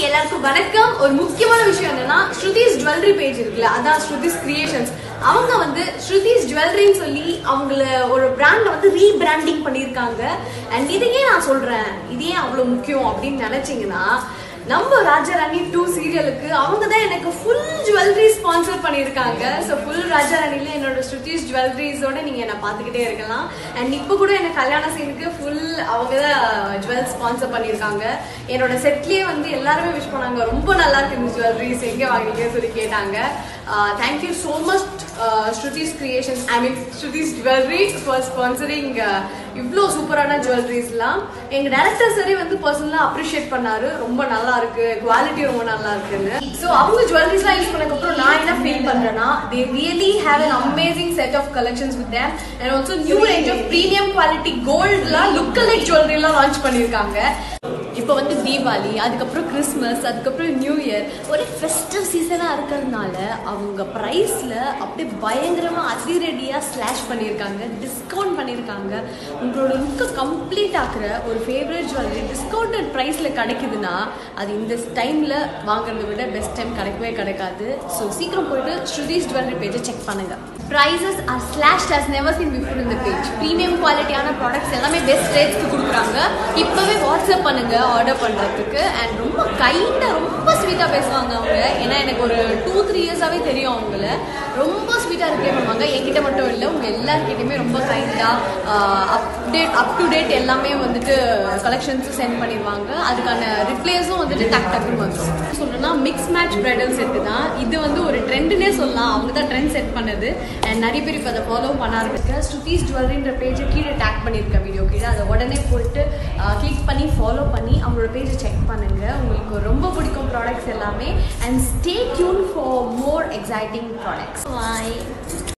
எல்லாருக்கும் வணக்கம் ஒரு முக்கியமான விஷயம் என்னன்னா ஸ்ருதிஸ் ஜுவல்லரி பேஜ் இருக்குல்ல அதான் ஸ்ருதிஸ் கிரியேஷன்ஸ் அவங்க வந்து ஸ்ருதிஸ் ஜுவல்லரின்னு சொல்லி அவங்கள ஒரு பிராண்ட வந்து ரீபிராண்டிங் பண்ணியிருக்காங்க அண்ட் இதையே நான் சொல்றேன் இதே அவ்வளவு முக்கியம் அப்படின்னு நினைச்சீங்கன்னா நம்ம ராஜாராணி டூ சீரியலுக்கு அவங்க தான் எனக்கு ஃபுல் ஜுவல்லரி ஸ்பான்சர் பண்ணியிருக்காங்க ஸோ ஃபுல் ராஜாராணில என்னோட ஸ்ருதிஸ் ஜுவல்லரிஸோட நீங்கள் என்னை பார்த்துக்கிட்டே இருக்கலாம் அண்ட் இப்போ கூட எனக்கு கல்யாண சீனுக்கு ஃபுல் அவங்க தான் ஜுவல் ஸ்பான்சர் பண்ணியிருக்காங்க என்னோட செட்லேயே வந்து எல்லாருமே விஷ் பண்ணாங்க ரொம்ப நல்லா இருக்கு இந்த ஜுவல்லரிஸ் எங்கே வாங்கினீங்கன்னு சொல்லி கேட்டாங்க thank you so much Shruthi's creations I mean Shruthi's jewellery for sponsoring இவ்வளோ சூப்பரான ஜுவல்லரிஸ்லாம் எங்கள் டேரக்டர் சரி வந்து பர்சனலாக அப்ரிஷியேட் பண்ணாரு ரொம்ப நல்லா இருக்கு குவாலிட்டி ரொம்ப நல்லா இருக்குன்னு ஸோ அவங்க ஜுவல்லரிஸ்லாம் யூஸ் பண்ணதுக்கப்புறம் நான் என்ன ஃபீல் பண்ணுறேன்னா they really have an amazing set of collections with them and also new range of premium quality கோல்ட்லாம் லுக் லைக் ஜுவல்லரிலாம் லான்ச் பண்ணியிருக்காங்க இப்போ வந்து தீபாவளி அதுக்கப்புறம் கிறிஸ்மஸ் அதுக்கப்புறம் நியூ இயர் ஒரே ஃபெஸ்டிவ் சீசனாக இருக்கிறதுனால அவங்க ப்ரைஸில் அப்படியே பயங்கரமாக அதிரடியாக ஸ்லாஷ் பண்ணியிருக்காங்க டிஸ்கவுண்ட் பண்ணியிருக்காங்க உங்களோட லுக்கை கம்ப்ளீட் ஆக்குற ஒரு ஃபேவரட் ஜுவல்லரி டிஸ்கவுண்டட் ப்ரைஸில் கிடைக்குதுன்னா அது இந்த டைமில் வாங்குறத விட பெஸ்ட் டைம் கிடைக்கவே கிடைக்காது ஸோ சீக்கிரம் போயிட்டு ஸ்ருதிஸ் ஜுவல்லரி பேஜை செக் பண்ணுங்கள் prices are slashed as never seen before in the page premium குவாலிட்டியான ப்ராடக்ட்ஸ் எல்லாமே பெஸ்ட் ரேட்ஸ்க்கு கொடுக்குறாங்க இப்போவே வாட்ஸ்அப் பண்ணுங்க ஆர்டர் பண்ணுறதுக்கு அண்ட் ரொம்ப கைண்டாக ரொம்ப ஸ்வீட்டாக பேசுவாங்க அவங்க ஏன்னா எனக்கு ஒரு டூ த்ரீ இயர்ஸாகவே தெரியும் அவங்கள ரொம்ப ஸ்வீட்டாக ரிப்ளை பண்ணுவாங்க என்கிட்ட மட்டும் இல்லை உங்கள் எல்லாருக்கிட்டையுமே ரொம்ப கைண்டாக அப்டேட் அப் டு டேட் எல்லாமே வந்துட்டு கலெக்ஷன்ஸும் சென்ட் பண்ணிடுவாங்க அதுக்கான ரிப்ளைஸும் வந்துட்டு டக் டக்குன்னு வந்துடும் சொல்லணும்னா மிக்ஸ் மேட்ச் பிரைடல் செட்டு தான் இது வந்து ஒரு ட்ரெண்டுனே சொல்லலாம் அவங்க தான் ட்ரெண்ட் செட் பண்ணது அண்ட் நிறைய பேர் இப்போ அதை ஃபாலோ பண்ண ஆரம்பிச்சிருக்கேன் ஸ்ருதிஸ் ஜுவல்லரின்ற பேஜை கீழே டேக் பண்ணியிருக்கேன் வீடியோ கீழே அதை உடனே போயிட்டு கிளிக் பண்ணி ஃபாலோ பண்ணி அவங்களோட பேஜை செக் பண்ணுங்க உங்களுக்கு ரொம்ப பிடிக்கும் ப்ராடக்ட்ஸ் எல்லாமே and stay tuned for more exciting products bye